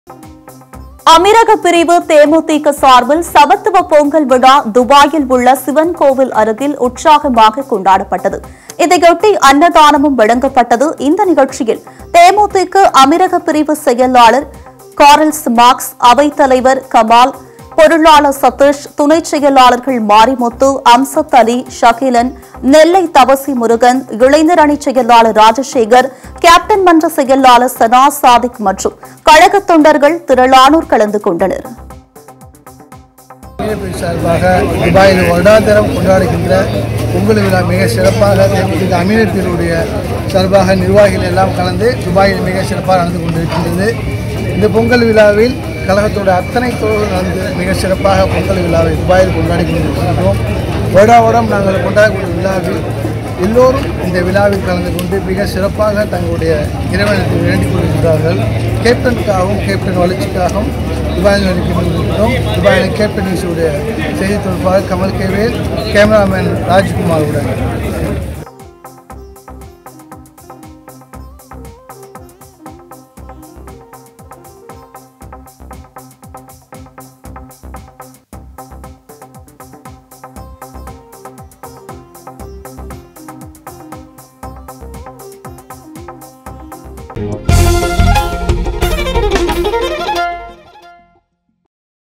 அமீரக பிரிவு தேமுதிக சார்பில் சமத்துவ பொங்கல் விழா துபாயில் உள்ள சிவன் கோவில் அருகில் உற்சாகமாக கொண்டாடப்பட்டது இதையொட்டி அன்னதானமும் வழங்கப்பட்டது இந்த நிகழ்ச்சியில் தேமுதிக அமீரக பிரிவு செயலாளர் காரல்ஸ் மார்க்ஸ் அவைத்தலைவர் கமால் பொருளாளர் சதீஷ் துணை செயலாளர்கள் மாரிமுத்து அம்சத் அலி ஷகிலன் நெல்லை தவசி முருகன் இளைஞர் அணி செயலாளர் ராஜசேகர் கேப்டன் மன்ற செயலாளர் சனா சாதிக் மற்றும் கழக தொண்டர்கள் திரளானோர் கலந்து கொண்டனர் பிஜேபி சார்பாக துபாயில் வருடாந்திரம் கொண்டாடுகின்ற பொங்கல் விழா மிக சிறப்பாக தேமுதிக அமீரத்தினுடைய சார்பாக நிர்வாகிகள் எல்லாம் கலந்து துபாயில் மிக சிறப்பாக நடந்து கொண்டிருக்கின்றது இந்த பொங்கல் விழாவில் கழகத்தோட அத்தனை தோழர்கள் நடந்து மிக சிறப்பாக பொங்கல் விழாவை துபாயில் கொண்டாடி கொண்டிருக்கின்றோம் வருடா வருடம் நாங்கள் கொண்டாடக்கூடிய விழாவில் எல்லோரும் இந்த விழாவில் கலந்து கொண்டு மிக சிறப்பாக தங்களுடைய இறைவனத்தை வேண்டிக் கொள்கின்றார்கள் கேப்டனுக்காகவும் கேப்டன் வளர்ச்சிக்காகவும் துபாயில் நடிக்க கொண்டிருக்கிறோம் துபாயில் கேப்டன் நியூஸுடைய செய்தி தொடர்பாக கமல் கேவேல் கேமராமேன் ராஜ்குமார் உடன்